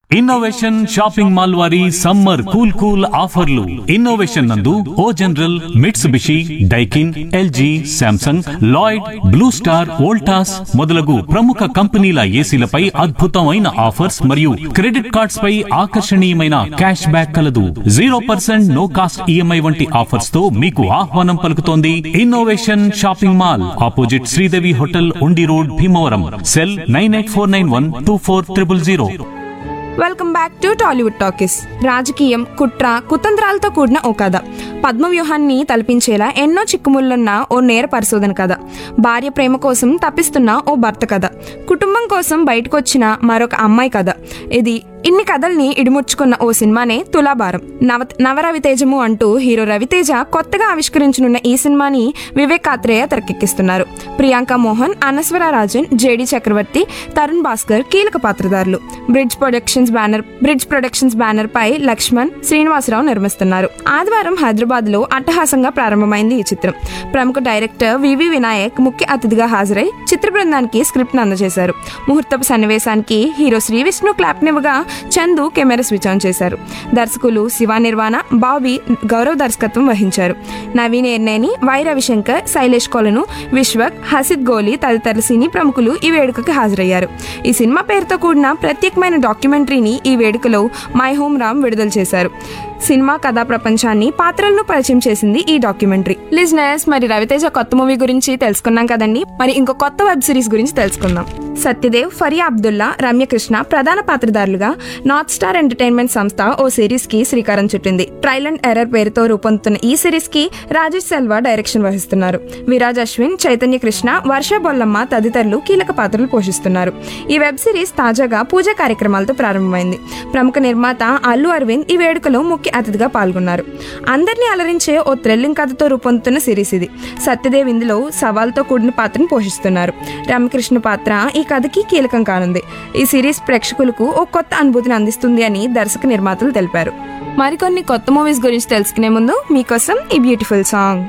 innovation shopping mall వారి summer cool cool ఆఫర్లు innovation నందు O general Mitsubishi Daikin LG Samsung Lloyd blue star Voltas మొదలగు ప్రముఖ కంపెనీల ఏసీలపై అద్భుతమైన ఆఫర్స్ మరియు క్రెడిట్ కార్డ్స్ పై ఆకర్షణీయమైన క్యాష్ బ్యాక్ కలదు zero percent no cost EMI వంటి ఆఫర్స్ తో మీకు ఆహ్వానం పలుకుతోంది innovation shopping mall opposite Sridevi hotel Undi road Bhimavaram cell nine eight four nine one two four triple zero welcome back to Tollywood talkies రాజకీయం కుట్ర కుతంత్రాలతో కూడిన ఓ కథ పద్మవ్యూహాన్ని తలపించేలా ఎన్నో చిక్కుముళ్ళున్న ఓ నేర పరిశోధన కథ భార్య ప్రేమ కోసం తప్పిస్తున్న ఓ భర్త కథ కుటుంబం కోసం బయటకొచ్చిన మరొక అమ్మాయి కథ ఇది ఇన్ని కథల్ని ఇడిముడ్చుకున్న ఓ సినిమానే తులాభారం నవ నవ రవితేజము అంటూ హీరో రవితేజ కొత్తగా ఆవిష్కరించనున్న ఈ సినిమాని వివేక్ కాత్రేయ తెరకెక్కిస్తున్నారు ప్రియాంక మోహన్ అనస్వర రాజన్ జేడి చక్రవర్తి తరుణ్ భాస్కర్ కీలక పాత్రధారులు bridge productions banner bridge productions banner పై లక్ష్మణ్ శ్రీనివాసరావు నిర్మిస్తున్నారు ఆదివారం హైదరాబాద్ లో అట్టహాసంగా ప్రారంభమైంది ఈ చిత్రం ప్రముఖ డైరెక్టర్ వివి వినాయక్ ముఖ్య అతిథిగా హాజరై చిత్ర బృందానికి స్క్రిప్ట్ అందజేశారు ముహూర్తపు సన్నివేశానికి హీరో శ్రీ విష్ణు క్లాప్నివ్వగా చందు కెమెరా స్విచ్ ఆన్ చేశారు దర్శకులు శివ నిర్వాణ బాబీ గౌరవ దర్శకత్వం వహించారు నవీన్ ఎర్నేని వై రవిశంకర్ శైలేష్ కొలను విశ్వక్ హసిద్ గోలీ తదితర సినీ ప్రముఖులు ఈ వేడుకకి హాజరయ్యారు ఈ సినిమా పేరుతో కూడిన ప్రత్యేకమైన డాక్యుమెంటరీని ఈ వేడుకలో మై హోమ్ రామ్ విడుదల చేశారు సినిమా కథా ప్రపంచాన్ని పాత్రలను పరిచయం చేసింది ఈ డాక్యుమెంటరీ లిజనర్స్ మరి రవితేజ కొత్త మూవీ గురించి తెలుసుకున్నాం కదండి మరి ఇంకో కొత్త వెబ్ సిరీస్ గురించి తెలుసుకుందాం సత్యదేవ్ ఫరియా అబ్దుల్లా రమ్యకృష్ణ ప్రధాన పాత్రధారులుగా నార్త్ స్టార్ ఎంటర్టైన్మెంట్ సంస్థ ఓ సిరీస్ కి శ్రీకారం చుట్టింది ట్రైల్ అండ్ ఎర్రర్ పేరుతో రూపొందుతున్న ఈ సిరీస్ కి రాజేష్ సెల్వా డైరెక్షన్ వహిస్తున్నారు విరాజ్ అశ్విన్ చైతన్య కృష్ణ వర్ష బొల్లమ్మ తదితరులు కీలక పాత్రలు పోషిస్తున్నారు ఈ వెబ్ సిరీస్ తాజాగా పూజా కార్యక్రమాలతో ప్రారంభమైంది ప్రముఖ నిర్మాత అల్లు అరవింద్ ఈ వేడుకలో ముఖ్య అతిథిగా పాల్గొన్నారు అందరినీ అలరించే ఓ థ్రిల్లింగ్ కథతో రూపొందుతున్న సిరీస్ ఇది సత్యదేవ్ ఇందులో సవాల్తో కూడిన పాత్రను పోషిస్తున్నారు రామకృష్ణ పాత్ర ఈ కథకి కీలకం కానుంది ఈ సిరీస్ ప్రేక్షకులకు ఓ కొత్త అనుభూతిని అందిస్తుంది అని దర్శక నిర్మాతలు తెలిపారు మరికొన్ని కొత్త మూవీస్ గురించి తెలుసుకునే ముందు మీకోసం ఈ బ్యూటిఫుల్ సాంగ్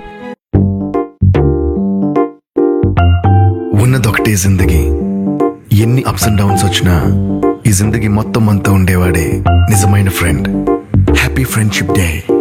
ఉన్నదొకటే జిందగీ ఎన్ని అప్స్ అండ్ డౌన్స్ వచ్చినా ఈ జిందగీ మొత్తం అంతా ఉండేవాడే నిజమైన ఫ్రెండ్ హ్యాపీ ఫ్రెండ్షిప్ డే